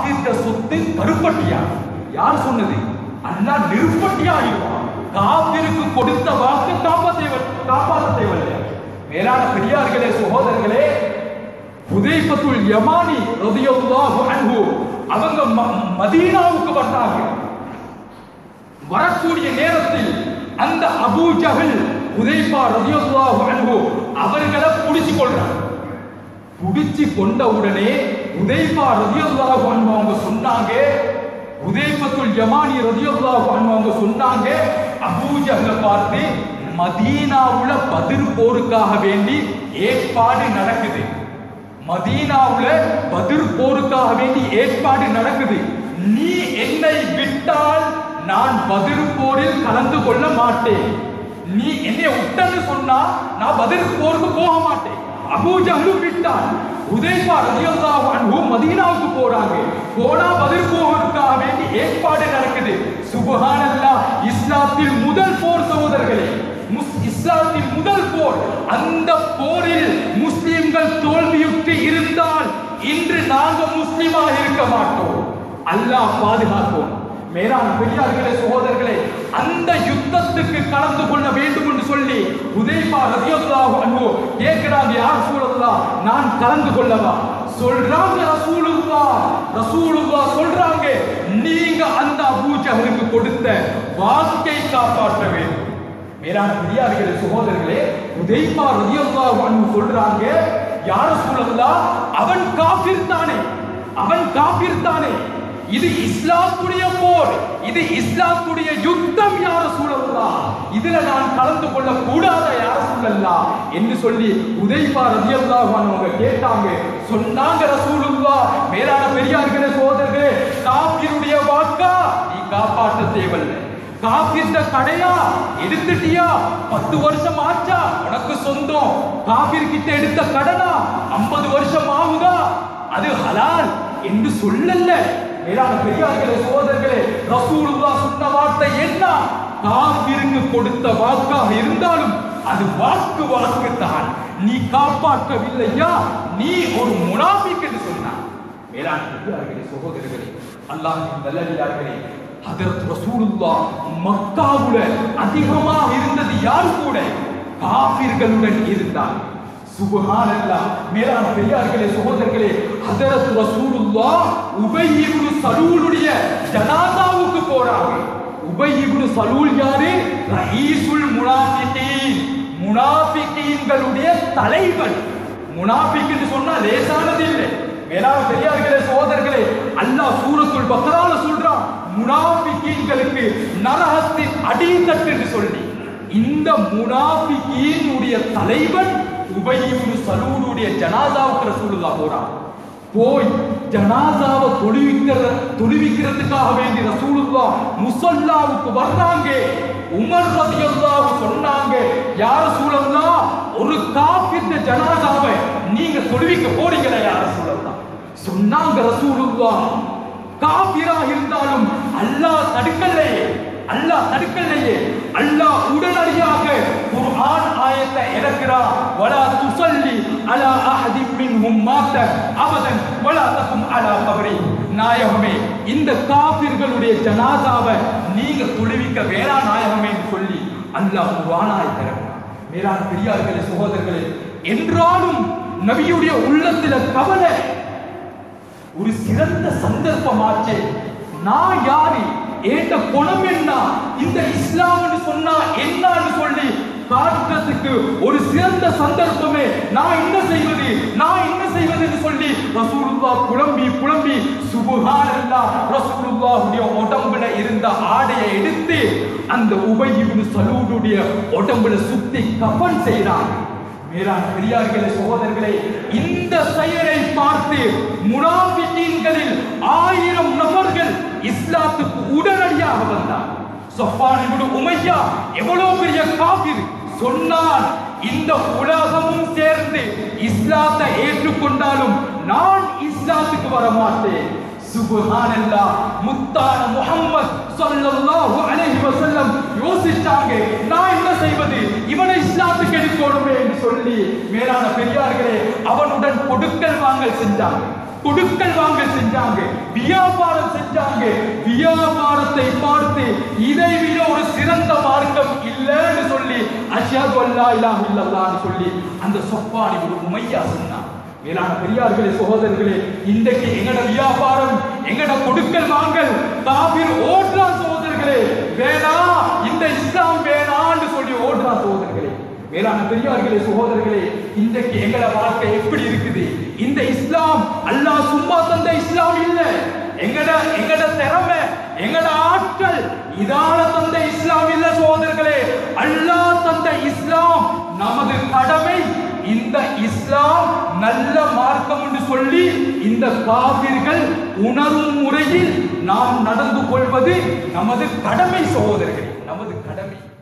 காப்பீட்ட சொத்து கருப்பட்டியா யார் சொன்னது அல்லாஹ் நிருப்பட்டியாயிருவான் காப்பிற்கு கொடுத்த வாக்கு காப்பாற்ற தேவை- காப்பாற்ற தேவையில்லை மேலான பெரியார்களே சகோதரர்களே ஹுதைபத்துல் யமானி ரலியல்லாஹு அன்ஹு அவங்க ம- மதீனாவுக்கு வந்தாங்க வரக்கூடிய நேரத்தில் அந்த அபூ ஜஹல் ஹுதைபா ரலியல்லாஹு அன்ஹு அவர்களை புடிச்சு கொள்றாங்க புடிச்சு கொண்ட உடனே உதைபா ரதியல்லாஹு அன்ஹு அவங்க சொன்னாங்க உதைபத்துல் யமானி ரதியல்லாஹு அன்ஹு அவங்க சொன்னாங்க அபூஜஹல பார்த்து மதீனாவுல பதிர் போருக்காக வேண்டி ஏற்பாடு நடக்குது மதீனாவுல பதிர் போருக்காக வேண்டி ஏற்பாடு நடக்குது நீ என்னை விட்டால் நான் பதிர் போரில் கலந்து கொள்ள மாட்டேன் நீ என்னை விட்டன்னு சொன்னா நான் பதில் போருக்கு போக மாட்டேன் அபூஜஹலும் விட்டான் உதைபா ரலியல்லாஹு அன்ஹு மதீனாவுக்கு போறாங்க போனா பதில் போவதற்காக வேண்டி ஏற்பாடு நடக்குது சுப்ஹானல்லாஹ் இஸ்லாத்தில் முதல் போர் சகோதரர்களே முஸ்- இஸ்லாத்தின் முதல் போர் அந்த போரில் முஸ்லிம்கள் தோல்வியுற்று இருந்தால் இன்று நாங்க முஸ்லிமாக இருக்க மாட்டோம் அல்லாஹ் பாதுகாப்போம் மேலான பெரியார்களே சகோதரர்களே அந்த யுத்தத்துக்கு கலந்து கொள்ள வேண்டும் என்று சொல்லி உதைபா ரதியல்லாஹு அன்ஹு கேட்கிறாங்க யார் சூழல்லா நான் கலந்து கொள்ளவா சொல்றாங்க ரசூலுல்லா ரசூலுல்லா சொல்றாங்க நீங்க அந்த அபூஜஹலுக்கு கொடுத்த வாக்கை காப்பாற்ற வேண்டும் மேலான பெரியார்களே சகோதரர்களே உதைபா ரதியல்லாஹு அன்ஹு சொல்றாங்க யார் சூழல்லா அவன் காபிர் தானே அவன் காபிர் தானே இது இஸ்லாத்துடைய போர் இது இஸ்லாத்துடைய யுத்தம் யார சூழல்லா இதுல நான் கலந்து கொள்ள கூடாத யார சூழல்லா என்று சொல்லி உதைபா ரதியல்லாஹு அவங்க கேட்டாங்க சொன்னாங்க ரசூலுல்லா மேலான பெரியார்களே சோதரர்களே காபிருடைய வாக்கா நீ காப்பாற்ற தேவையில்லை காபிர்ட கடையா எடுத்துட்டியா பத்து வருஷம் ஆச்சா உனக்கு சொந்தம் காபிர் கிட்ட எடுத்த கடனா ஐம்பது வருஷம் ஆகுதா அது ஹலால் என்று சொல்லல மேலான பெரியார்களே சோதர்களே ரசூலுல்லா சொன்ன வார்த்தை என்ன காபிருக்கு கொடுத்த வாக்காக இருந்தாலும் அது வாக்கு வாக்கு தான் நீ காப்பாற்றவில்லையா நீ ஒரு முனாபிக் என்று சொன்னார் மேலான பெரியார்களே சகோதரர்களே அல்லாஹ்வின் நல்லடியார்களே ஹதரத் ரசூலுல்லாஹ் மக்காவுல அதிகமாக இருந்தது யார் கூட காபிர்களுடன் இருந்தார் சுபஹானல்லாஹ் மேலான பெரியார்களே சகோதரர்களே ஹதரத் ரசூலுல்லாஹ் உபை இப்னு சலூலுடைய ஜனாசாவுக்கு போறாங்க உபை இப்னு சலூல் யாரு ரயீசுல் முனாஃபிகீன் முனாஃபிகீன்களுடைய தலைவர் முனாஃபிக் என்று சொன்னா லேசானது இல்லை மேலான பெரியார்களே சகோதரர்களே அல்லாஹ் சூரத்துல் பக்ரால சொல்றான் முனாஃபிகீன்களுக்கு நரகத்தின் அடித்தட்டு என்று சொல்லி இந்த முனாஃபிகீனுடைய தலைவன் உபயிபுரு சலூனுடைய ஜனாசாவுக்கு ரசூலுல்லாஹ் போறான் போய் ஜனாசாவை தொழுவிக்கிற தொழுவிக்கிறதுக்காக வேண்டி ரசூலுல்லாஹ் முசல்லாவுக்கு வர்றாங்க உமர் ரலியல்லாஹு சொன்னாங்க யார சூழல்லா ஒரு காஃபித்த ஜனாசாவை நீங்க தொழுவிக்க போறீங்களா யார சூழல்லா சொன்னாங்க ரசூலுல்லாஹ் காபிரா இருந்தாலும் அல்லாஹ் தடுக்கலையே அல்லாஹ் தடுக்கலையே அல்லாஹ் உடனடியாக குர்ஆன் ஆயத்தை இறக்குறான் வலா துஸல்லி அலா அஹதின் மின்ஹும் மாத்த அபதன் வலா தகும் அலா கபரி நாயகமே இந்த காபிர்களுடைய ஜனாசாவை நீங்க தொழுவிக்க வேளா நாயகமே என்று சொல்லி அல்லாஹ் குர்ஆனாய் திறக்கிறான் மேலான பெரியார்களே சகோதரர்களே என்றாலும் நபியுடைய உள்ளத்துல கவலை ஒரு சிறந்த சந்தர்ப்பமாச்சே நான் யாரு ஏண்ட குணம் என்ன இந்த இஸ்லாம்னு சொன்னா என்னன்னு சொல்லி காட்டுறதுக்கு ஒரு சிறந்த சந்தர்ப்பமே நான் என்ன செய்வது நான் என்ன செய்வதுன்னு சொல்லி ரசூலுல்லா புலம்பி புலம்பி சுபஹானல்லாஹ் ரசூலுல்லாஹுடைய உடம்புல இருந்த ஆடையை எடுத்து அந்த உபயிப்னு சலூடுடைய உடம்புல சுத்தி கஃன் செய்றாங்க மேலான பெரியார்களே சகோதரர்களே இந்த செயலை பார்த்து முனாபிக்கீன்களில் ஆயிரம் நபர்கள் இஸ்லாத்துக்கு உடனடியாக வந்தார் சொஃபான் இப்னு உமையா எவ்வளவு பெரிய காபிர் சொன்னான் இந்த உலகமும் சேர்ந்து இஸ்லாத்தை ஏற்றுக்கொண்டாலும் நான் இஸ்லாத்துக்கு வர மாட்டேன் சுப்ஹானல்லாஹ் முத்தான முஹம்மத் ஸல்லல்லாஹு அலைஹி வஸல்லம் யோசிச்சாங்க நான் என்ன செய்வது இவனை இஸ்லாத்துக்கு எடுக்கணுமே என்று சொல்லி மேலான பெரியார்களே அவனுடன் கொடுக்கல் வாங்கல் செஞ்சாங்க கொடுக்கல் வாங்கல் செஞ்சாங்க வியாபாரம் செஞ்சாங்க வியாபாரத்தை பார்த்து இதை விட ஒரு சிறந்த மார்க்கம் இல்லைன்னு சொல்லி அஷ்ஹது அல்லா இலாஹ இல்லல்லாஹ்னு சொல்லி அந்த சொப்பானி ஒரு உமையா சொன்னான் மேலான பெரியார்களே சகோதரர்களே இன்றைக்கு எங்கட வியாபாரம் எங்கட கொடுக்கல் வாங்கல் காபிர் ஓடுறா சகோதரர்களே வேணா இந்த இஸ்லாம் வேணான்னு சொல்லி ஓடுறா சகோதரர்களே மேலான பெரியார்களே சகோதரர்களே இன்றைக்கு எங்கட வாழ்க்கை எப்படி இருக்குது இந்த இஸ்லாம் அல்லாஹ் சும்மா தந்த இஸ்லாம் இல்ல எங்கட எங்கட திறமை எங்கட ஆட்கள் இதால தந்த இஸ்லாம் இல்ல சகோதரர்களே அல்லாஹ் தந்த இஸ்லாம் நமது கடமை இந்த இஸ்லாம் நல்ல மார்க்கம் என்று சொல்லி இந்த காபிர்கள் உணரும் முறையில் நாம் நடந்து கொள்வது நமது கடமை சகோதரர்களே நமது கடமை